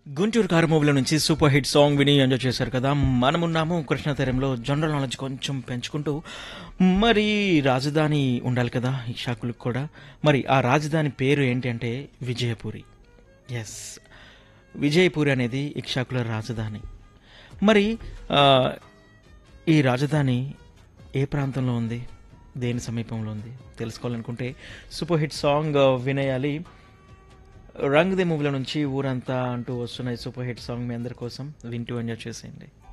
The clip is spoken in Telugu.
గుంటూరు కారు మూవీలో నుంచి సూపర్ హిట్ సాంగ్ విని ఎంజాయ్ చేశారు కదా మనమున్నాము కృష్ణతీరంలో జనరల్ నాలెడ్జ్ కొంచెం పెంచుకుంటూ మరి రాజధాని ఉండాలి కదా ఇషాకులకు కూడా మరి ఆ రాజధాని పేరు ఏంటి అంటే విజయపురి ఎస్ విజయపురి అనేది ఇక్షాకుల రాజధాని మరి ఆ, ఈ రాజధాని ఏ ప్రాంతంలో ఉంది దేని సమీపంలో ఉంది తెలుసుకోవాలనుకుంటే సూపర్ హిట్ సాంగ్ ఆ, వినేయాలి రంగ్ ది మూవీలో నుంచి ఊరంతా అంటూ వస్తున్న ఈ సూపర్ హిట్ సాంగ్ మీ అందరి కోసం వింటూ ఎంజాయ్ చేసేయండి